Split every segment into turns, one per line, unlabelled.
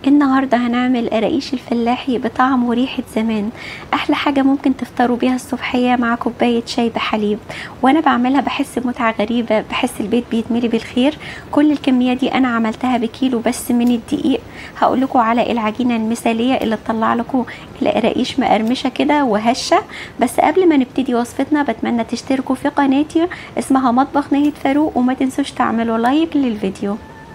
النهاردة هنعمل قراقيش الفلاحي بطعم وريحة زمان أحلى حاجة ممكن تفطروا بيها الصبحية مع كوباية شاي بحليب وأنا بعملها بحس متعة غريبة بحس البيت بيتملي بالخير كل الكمية دي أنا عملتها بكيلو بس من الدقيق هقول لكم على العجينة المثالية اللي تطلع لكم القراقيش مقرمشة كده وهشة بس قبل ما نبتدي وصفتنا بتمنى تشتركوا في قناتي اسمها مطبخ نهيد فاروق وما تنسوش تعملوا لايك للفيديو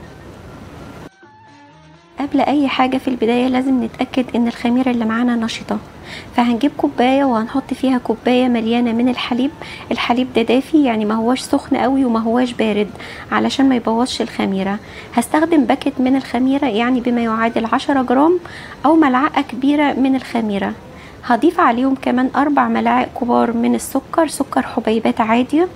قبل اي حاجة في البداية لازم نتأكد ان الخميرة اللي معانا نشطة فهنجيب كوباية وهنحط فيها كوباية مليانة من الحليب الحليب ده دافي يعني ما هواش سخن قوي وما هواش بارد علشان ما يبوظش الخميرة هستخدم باكت من الخميرة يعني بما يعادل عشرة جرام او ملعقة كبيرة من الخميرة هضيف عليهم كمان اربع ملاعق كبار من السكر سكر حبيبات عادية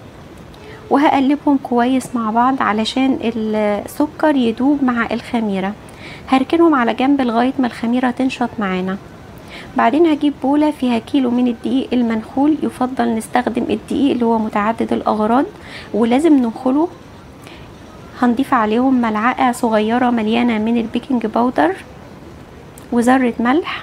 وهقلبهم كويس مع بعض علشان السكر يدوب مع الخميره هركنهم على جنب لغايه ما الخميره تنشط معانا بعدين هجيب بوله فيها كيلو من الدقيق المنخول يفضل نستخدم الدقيق اللي هو متعدد الاغراض ولازم ننخله هنضيف عليهم ملعقه صغيره مليانه من البيكنج باودر وذره ملح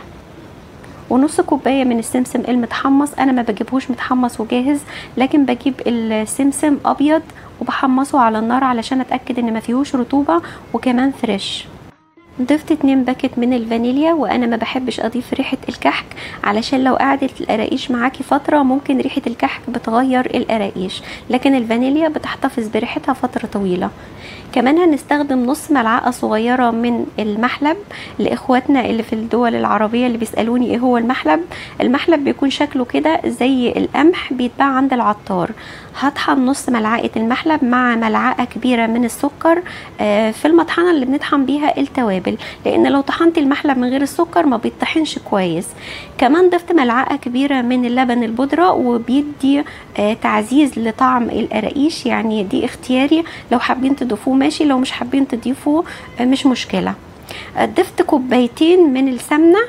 ونص كوبايه من السمسم المتحمص انا ما بجيبهوش متحمص وجاهز لكن بجيب السمسم ابيض وبحمصه على النار علشان اتاكد ان ما فيهوش رطوبه وكمان فريش ضفت اتنين باكت من الفانيليا وانا ما بحبش اضيف ريحة الكحك علشان لو قعدت القراقيش معاكي فترة ممكن ريحة الكحك بتغير القراقيش لكن الفانيليا بتحتفظ بريحتها فترة طويلة كمان هنستخدم نص ملعقة صغيرة من المحلب لاخواتنا اللي في الدول العربية اللي بيسألوني ايه هو المحلب المحلب بيكون شكله كده زي القمح بيتباع عند العطار هطحن نص ملعقة المحلب مع ملعقة كبيرة من السكر في المطحنة اللي بنطحن بيها التوابل لان لو طحنت المحلب من غير السكر ما بيطحنش كويس كمان ضفت ملعقة كبيرة من اللبن البودرة وبيدي تعزيز لطعم القراقيش يعني دي اختياري لو حابين تضيفوه ماشي لو مش حابين تضيفوه مش مشكلة ضفت كوبايتين من السمنه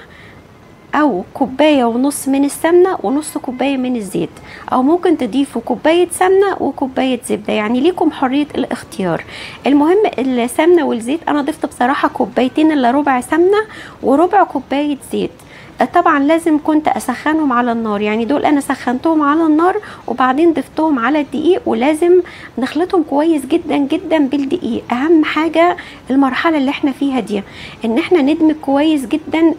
او كوبايه ونص من السمنه ونص كوبايه من الزيت او ممكن تضيفوا كوبايه سمنه وكوبايه زبده يعني ليكم حريه الاختيار المهم السمنه والزيت انا ضفت بصراحه كوبايتين الا ربع سمنه وربع كوبايه زيت طبعا لازم كنت اسخنهم على النار يعني دول انا سخنتهم على النار وبعدين ضفتهم على الدقيق ولازم نخلطهم كويس جدا جدا بالدقيق اهم حاجه المرحله اللي احنا فيها دي ان احنا ندمج كويس جدا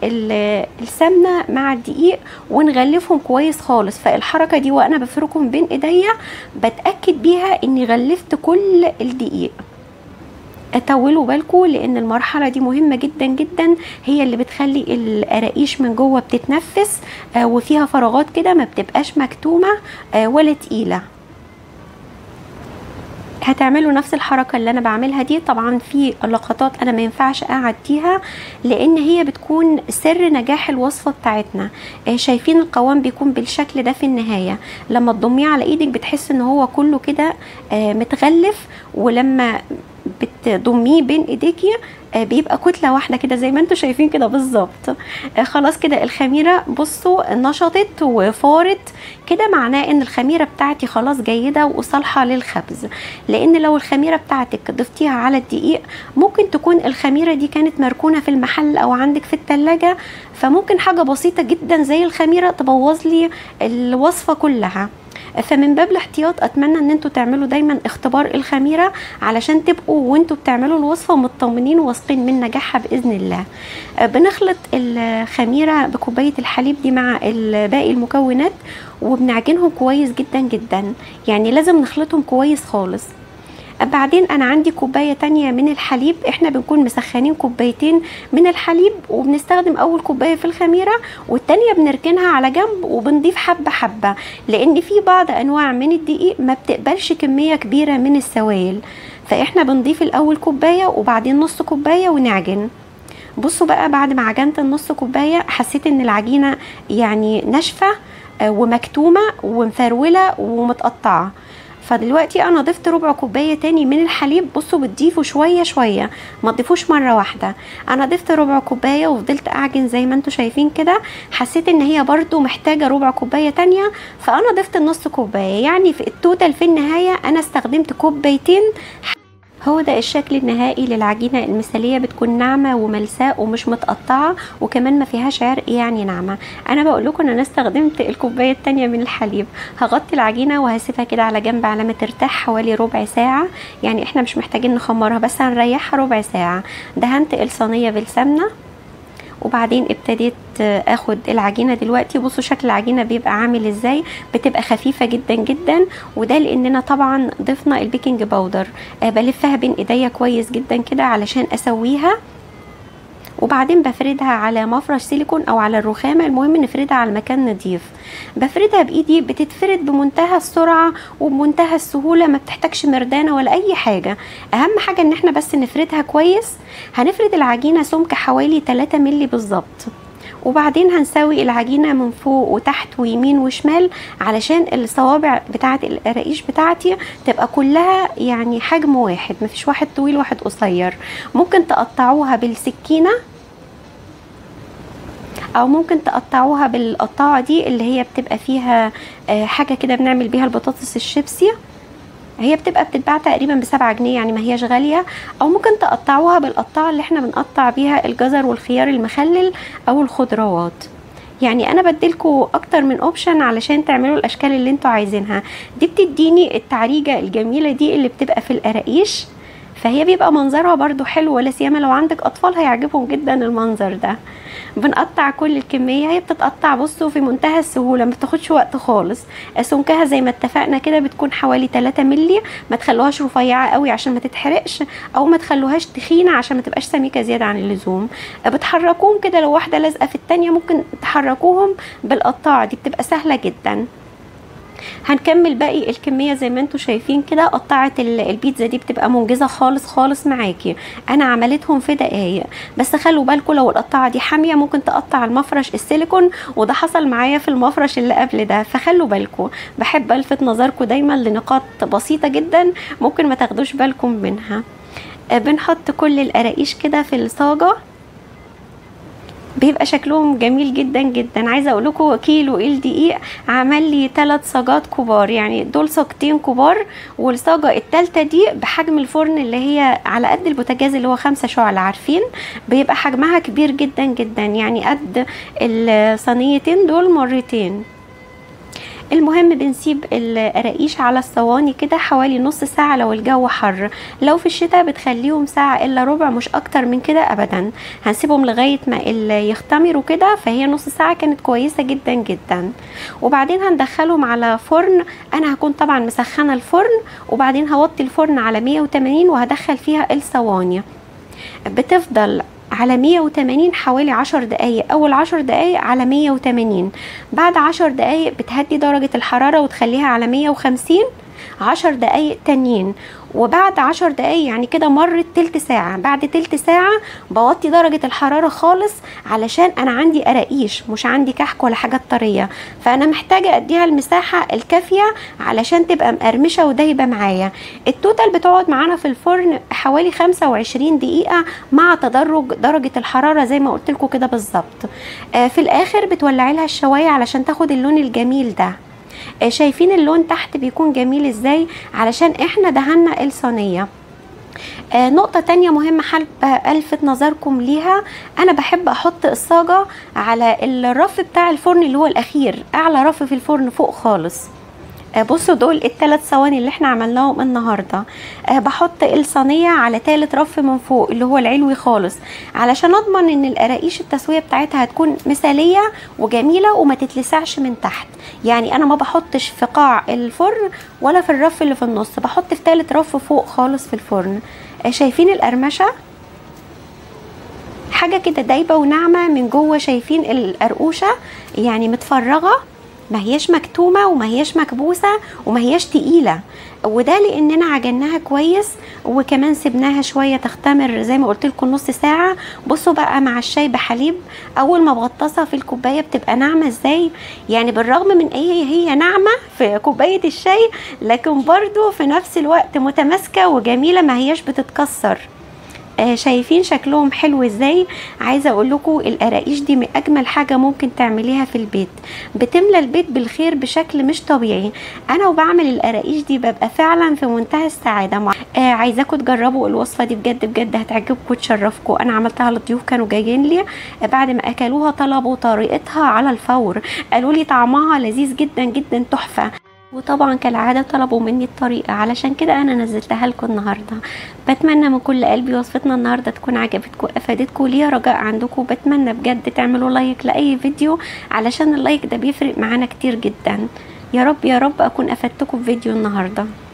السمنه مع الدقيق ونغلفهم كويس خالص فالحركه دي وانا بفركهم بين ايديا بتاكد بيها اني غلفت كل الدقيق طولوا بالكم لان المرحله دي مهمه جدا جدا هي اللي بتخلي القراقيش من جوه بتتنفس آه وفيها فراغات كده ما بتبقاش مكتومه آه ولا تقيله هتعملوا نفس الحركه اللي انا بعملها دي طبعا في لقطات انا ما ينفعش اعديها لان هي بتكون سر نجاح الوصفه بتاعتنا آه شايفين القوام بيكون بالشكل ده في النهايه لما تضميه على ايدك بتحس ان هو كله كده متغلف ولما بتضميه بين ايديكي بيبقى كتله واحده كده زي ما انتم شايفين كده بالظبط خلاص كده الخميره بصوا نشطت وفارت كده معناه ان الخميره بتاعتي خلاص جيده وصالحه للخبز لان لو الخميره بتاعتك ضفتيها على الدقيق ممكن تكون الخميره دي كانت مركونه في المحل او عندك في التلاجة فممكن حاجه بسيطه جدا زي الخميره تبوظ لي الوصفه كلها فمن باب الاحتياط اتمنى ان انتوا تعملوا دايما اختبار الخميره علشان تبقوا وانتوا بتعملوا الوصفه مطمنين وواثقين من نجاحها باذن الله بنخلط الخميره بكوبايه الحليب دي مع باقي المكونات وبنعجنهم كويس جدا جدا يعني لازم نخلطهم كويس خالص بعدين انا عندي كوبايه تانية من الحليب احنا بنكون مسخنين كوبايتين من الحليب وبنستخدم اول كوبايه في الخميره والتانية بنركنها على جنب وبنضيف حبه حبه لان في بعض انواع من الدقيق ما بتقبلش كميه كبيره من السوائل فاحنا بنضيف الاول كوبايه وبعدين نص كوبايه ونعجن بصوا بقى بعد ما عجنت النص كوبايه حسيت ان العجينه يعني ناشفه ومكتومه ومفروله ومتقطعه فدلوقتي انا ضفت ربع كوبايه تاني من الحليب بصوا بتضيفوا شويه شويه ما تضيفوش مره واحده انا ضفت ربع كوبايه وفضلت اعجن زي ما انتم شايفين كده حسيت ان هي برضو محتاجه ربع كوبايه تانية فانا ضفت النص كوبايه يعني في التوتال في النهايه انا استخدمت كوبايتين هو ده الشكل النهائي للعجينة المثالية بتكون ناعمة وملساء ومش متقطعة وكمان ما فيهاش عرق يعني ناعمة انا بقول لكم ان انا استخدمت الكوباية التانية من الحليب هغطي العجينة وهسيبها كده على جنب على ما ترتاح حوالي ربع ساعة يعني احنا مش محتاجين نخمرها بس هنريحها ربع ساعة دهنت الصينية بالسمنة وبعدين ابتديت اخد العجينه دلوقتي بصوا شكل العجينه بيبقى عامل ازاي بتبقى خفيفه جدا جدا وده لاننا طبعا ضفنا البيكنج باودر آه بلفها بين ايديا كويس جدا كده علشان اسويها وبعدين بفردها على مفرش سيليكون او على الرخامه المهم نفردها على مكان نضيف بفردها بايدي بتتفرد بمنتهى السرعه وبمنتهى السهوله ما بتحتاجش مردانه ولا اي حاجه اهم حاجه ان احنا بس نفردها كويس هنفرد العجينه سمك حوالي 3 مللي بالظبط وبعدين هنسوي العجينة من فوق وتحت ويمين وشمال علشان الصوابع بتاعة القراقيش بتاعتي تبقى كلها يعني حجم واحد مفيش واحد طويل واحد قصير ممكن تقطعوها بالسكينة او ممكن تقطعوها بالقطاعة دي اللي هي بتبقى فيها حاجة كده بنعمل بيها البطاطس الشيبسي هي بتبقى بتتباع تقريبا بسبعة جنيه يعني ما هياش غالية او ممكن تقطعوها بالقطاعة اللي احنا بنقطع بيها الجزر والخيار المخلل او الخضروات يعني انا بديلكوا اكتر من اوبشن علشان تعملوا الاشكال اللي انتوا عايزينها دي بتديني التعريجة الجميلة دي اللي بتبقى في القراقيش فهي بيبقى منظرها برضو حلو ولا سيما لو عندك اطفال هيعجبهم جدا المنظر ده بنقطع كل الكميه هي بتتقطع بصوا في منتهى السهوله ما بتاخدش وقت خالص سمكها زي ما اتفقنا كده بتكون حوالي 3 مللي ما تخلوهاش رفيعه قوي عشان ما تتحرقش او ما تخلوهاش تخينه عشان ما تبقاش سميكه زياده عن اللزوم بتحركوهم كده لو واحده لازقه في التانية ممكن تحركوهم بالقطاعه دي بتبقى سهله جدا هنكمل باقي الكميه زي ما انتم شايفين كده قطعه البيتزا دي بتبقى منجزه خالص خالص معاكي انا عملتهم في دقايق بس خلوا بالكم لو القطعه دي حاميه ممكن تقطع المفرش السيليكون وده حصل معايا في المفرش اللي قبل ده فخلوا بالكم بحب الفت نظركم دايما لنقاط بسيطه جدا ممكن ما تاخدوش بالكم منها بنحط كل القراقيش كده في الصاجه بيبقى شكلهم جميل جدا جدا عايزه اقول لكم كيلو الدقيق عمل لي ثلاث صاجات كبار يعني دول صاجتين كبار والصاجه الثالثه دي بحجم الفرن اللي هي على قد البوتاجاز اللي هو خمسة شعلة عارفين بيبقى حجمها كبير جدا جدا يعني قد الصينيتين دول مرتين المهم بنسيب القراقيش على الصواني كده حوالي نص ساعة لو الجو حر لو في الشتاء بتخليهم ساعة الا ربع مش اكتر من كده ابدا هنسيبهم لغاية ما يختمروا كده فهي نص ساعة كانت كويسة جدا جدا وبعدين هندخلهم على فرن انا هكون طبعا مسخنة الفرن وبعدين هوطي الفرن على 180 وهدخل فيها الصواني بتفضل على 180 حوالي 10 دقايق اول 10 دقايق على 180 بعد 10 دقايق بتهدي درجة الحرارة وتخليها على 150 عشر دقايق تانيين وبعد عشر دقايق يعني كده مرت تلت ساعة بعد تلت ساعة بوطي درجة الحرارة خالص علشان أنا عندي قراقيش مش عندي كحك ولا حاجات طرية فأنا محتاجة أديها المساحة الكافية علشان تبقى مقرمشة ودايبة معايا التوتال بتقعد معانا في الفرن حوالي 25 دقيقة مع تدرج درجة الحرارة زي ما قلت لكم كده بالظبط آه في الآخر بتولعي لها الشواية علشان تاخد اللون الجميل ده شايفين اللون تحت بيكون جميل ازاي علشان احنا دهنا الصينيه آه نقطة تانية مهمة حابة ألفت نظركم ليها أنا بحب أحط الصاجة على الرف بتاع الفرن اللي هو الأخير أعلى رف في الفرن فوق خالص آه بصوا دول الثلاث صواني اللي احنا عملناهم النهارده أه بحط الصينيه على ثالث رف من فوق اللي هو العلوي خالص علشان اضمن ان القراقيش التسويه بتاعتها هتكون مثاليه وجميله وما تتلسعش من تحت يعني انا ما بحطش في قاع الفرن ولا في الرف اللي في النص بحط في ثالث رف فوق خالص في الفرن أه شايفين القرمشه حاجه كده دايبه وناعمه من جوه شايفين القرقوشه يعني متفرغه ما هياش مكتومة وما هياش مكبوسة وما هياش تقيلة وده لاننا عجناها كويس وكمان سبناها شويه تختمر زي ما قلت لكم نص ساعه بصوا بقى مع الشاي بحليب اول ما بغطسها في الكوبايه بتبقى ناعمه ازاي يعني بالرغم من ايه هي ناعمه في كوبايه الشاي لكن برضو في نفس الوقت متماسكه وجميله ما هياش بتتكسر آه شايفين شكلهم حلو ازاي عايزه اقول لكم القراقيش دي من اجمل حاجه ممكن تعمليها في البيت بتملى البيت بالخير بشكل مش طبيعي انا وبعمل القراقيش دي ببقى فعلا في منتهى السعاده مع آه عايزاكم تجربوا الوصفه دي بجد بجد هتعجبكم وتشرفكم انا عملتها للضيوف كانوا جايين لي آه بعد ما اكلوها طلبوا طريقتها على الفور قالوا لي طعمها لذيذ جدا جدا تحفه وطبعا كالعادة طلبوا مني الطريقة علشان كده أنا نزلتها لكم النهاردة بتمنى من كل قلبي وصفتنا النهاردة تكون عجبتكم أفادتكم ليا رجاء عندكم بتمنى بجد تعملوا لايك لأي فيديو علشان اللايك ده بيفرق معانا كتير جدا يا رب يا رب أكون أفدتكم في فيديو النهارده